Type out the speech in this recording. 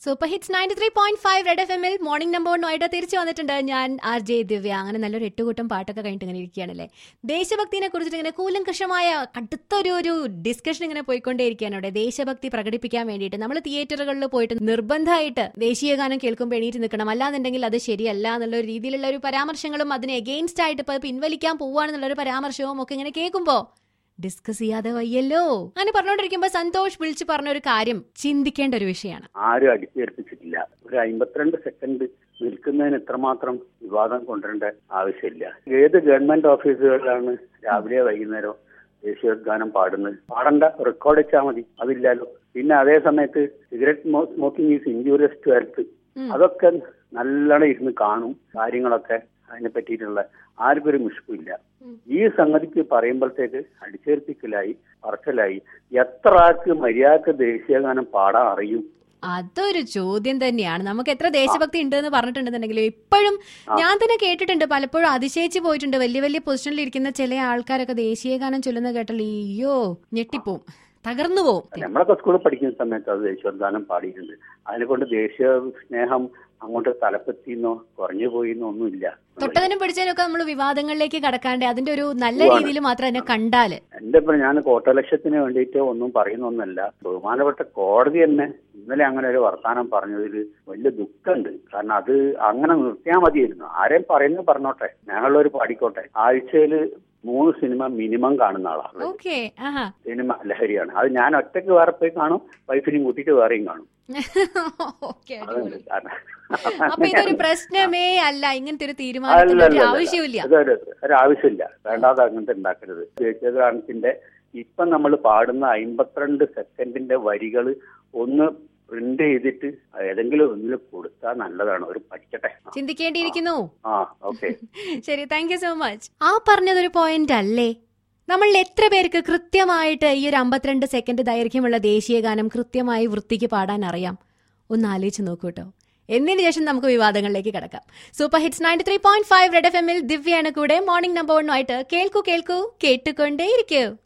Super hits ninety three point five red F എമ്മിൽ morning number വണ്ണുമായിട്ട് തിരിച്ചു വന്നിട്ടുണ്ട് ഞാൻ ആർ ജെ ദിവ്യ അങ്ങനെ നല്ലൊരു എട്ടുകൂട്ടം പാട്ടൊക്കെ കഴിഞ്ഞിട്ട് ഇങ്ങനെ ഇരിക്കുകയാണല്ലേ ദേശഭക്തിനെ കുറിച്ചിട്ട് ഇങ്ങനെ കൂലങ്കഷമായ കടുത്തൊരു ഒരു ഡിസ്കഷൻ ഇങ്ങനെ പോയിക്കൊണ്ടേയിരിക്കുകയാണ് അവിടെ ദേശഭക്തി പ്രകടിപ്പിക്കാൻ വേണ്ടിയിട്ട് നമ്മൾ തിയേറ്ററുകളിൽ പോയിട്ട് നിർബന്ധമായിട്ട് ദേശീയ ഗാനം കേൾക്കുമ്പോൾ എണീറ്റ് നിൽക്കണം അല്ലാന്നുണ്ടെങ്കിൽ അത് ശരിയല്ല എന്നുള്ള ഒരു രീതിയിലുള്ള ഒരു പരാമർശങ്ങളും അതിന് എഗെയിൻസ്റ്റ് ആയിട്ട് ഇപ്പൊ പിൻവലിക്കാൻ പോവാണെന്നുള്ള ഒരു പരാമർശവും ഒക്കെ ഇങ്ങനെ കേൾക്കുമ്പോൾ ഡിസ്കസ് ചെയ്യാതെ വയ്യല്ലോ അങ്ങനെ പറഞ്ഞുകൊണ്ടിരിക്കുമ്പോ സന്തോഷ് വിളിച്ചു പറഞ്ഞ ഒരു കാര്യം ചിന്തിക്കേണ്ട ഒരു വിഷയമാണ് ആരും അടിച്ചേൽപ്പിച്ചിട്ടില്ല ഒരു അമ്പത്തിരണ്ട് സെക്കൻഡ് നിൽക്കുന്നതിന് ഇത്രമാത്രം വിവാദം കൊണ്ടുവരേണ്ട ആവശ്യമില്ല ഏത് ഗവൺമെന്റ് ഓഫീസുകളിലാണ് രാവിലെ വൈകുന്നേരം ദേശീയോദ്ഗാനം പാടുന്നത് പാടണ്ട റെക്കോർഡ് വെച്ചാൽ മതി അതില്ലല്ലോ പിന്നെ അതേ സമയത്ത് cigarette smoking is injurious to health ഉം. അതൊക്കെ നല്ലോണം ഇരുന്ന് കാണും കാര്യങ്ങളൊക്കെ അതിനെ പറ്റിയിട്ടുള്ള ആർക്കും ഒരു മുഷ്പില്ല ഉം. ഈ സംഗതിക്ക് പറയുമ്പോഴത്തേക്ക് അടിച്ചേൽപ്പിക്കലായി പറച്ചലായി എത്ര ആൾക്ക് മര്യാദക്ക് ദേശീയഗാനം പാടാൻ അറിയും അതൊരു ചോദ്യം തന്നെയാണ് നമുക്ക് എത്ര ദേശഭക്തി ഉണ്ട് എന്ന് പറഞ്ഞിട്ടുണ്ടെന്നുണ്ടെങ്കിലും ഇപ്പോഴും ഞാൻ തന്നെ കേട്ടിട്ടുണ്ട് പലപ്പോഴും അതിശയിച്ചു പോയിട്ടുണ്ട് വലിയ വലിയ പൊസിഷനിൽ ഇരിക്കുന്ന ചില ആൾക്കാരൊക്കെ ദേശീയ ഗാനം ചൊല്ലുന്ന കേട്ടാൽ അയ്യോ ഞെട്ടിപ്പോവും തകർന്നു പോവും നമ്മളൊക്കെ സ്കൂളിൽ പഠിക്കുന്ന സമയത്ത് അത് ദേശീയോദ്ഗാനം പാടിയിട്ടുണ്ട് അതിനെ കൊണ്ട് ദേശീയ സ്നേഹം അങ്ങോട്ട് തലപ്പത്തിന്നോ കുറഞ്ഞു പോയിന്നോ ഒന്നുമില്ല തൊട്ടതിനും പിടിച്ചതിനൊക്കെ നമ്മൾ വിവാദങ്ങളിലേക്ക് കടക്കാണ്ട് അതിന്റെ ഒരു നല്ല ഉവ്വാണ്. രീതിയിൽ മാത്രം എന്നെ കണ്ടാല് എന്റെ ഇപ്പൊ ഞാൻ കോട്ടലക്ഷ്യത്തിന് വേണ്ടിയിട്ട് ഒന്നും പറയുന്നൊന്നല്ല ബഹുമാനപ്പെട്ട കോടതി തന്നെ ഇന്നലെ അങ്ങനെ ഒരു വർത്താനം പറഞ്ഞതിൽ വലിയ ദുഃഖമുണ്ട് കാരണം അത് അങ്ങനെ നിർത്തിയാൽ മതിയായിരുന്നു ആരെയും പറയുന്നത് പറഞ്ഞോട്ടെ ഞങ്ങളുള്ളവർ പാടിക്കോട്ടെ ആഴ്ചയിൽ മൂന്ന് സിനിമ മിനിമം കാണുന്ന ആളാണ് ഓക്കെ ആഹാ സിനിമ ലഹരിയാണ് അത് ഞാൻ ഒറ്റയ്ക്ക് വേറെ പോയി കാണും വൈഫിനെയും കൂട്ടിയിട്ട് വേറെയും കാണും ഓക്കെ അതുണ്ട് കാരണം അപ്പൊ ഇതൊരു പ്രശ്നമേ അല്ല ഇങ്ങനത്തെ ഒരു തീരുമാനത്തിന്റെ ഒരു അല്ലല്ല ആവശ്യമില്ല അതൊരു ഒരാവശ്യമില്ല വേണ്ടാതെ അങ്ങനത്തെ ഉണ്ടാക്കരുത് ദേശീയഗാനത്തിന്റെ ഇപ്പൊ നമ്മൾ പാടുന്ന അമ്പത്തിരണ്ട് സെക്കൻഡിന്റെ വരികൾ ഒന്ന് പ്രിന്റ് ചെയ്തിട്ട് ഏതെങ്കിലും ഒന്നിൽ കൊടുത്താൽ നല്ലതാണ് ഒരു പഠിക്കട്ടെ ചിന്തിക്കേണ്ടിയിരിക്കുന്നു ആ ഓക്കെ ശരി താങ്ക് യു സോ മച്ച് ആ പറഞ്ഞതൊരു പോയിന്റ് അല്ലേ നമ്മളിൽ എത്ര പേർക്ക് കൃത്യമായിട്ട് ഈ ഒരു അമ്പത്തിരണ്ട് സെക്കൻഡ് ദൈർഘ്യമുള്ള ദേശീയ ഗാനം കൃത്യമായി വൃത്തിക്ക് പാടാൻ അറിയാം ഒന്ന് ആലോചിച്ച് നോക്കൂ കേട്ടോ എന്നതിന് ശേഷം നമുക്ക് വിവാദങ്ങളിലേക്ക് കിടക്കാം super hits ninety three point five red F എമ്മിൽ ദിവ്യയാണ് കൂടെ മോർണിംഗ് നമ്പർ വണ്ണുമായിട്ട് കേൾക്കൂ കേൾക്കൂ കേട്ടുകൊണ്ടേയിരിക്കൂ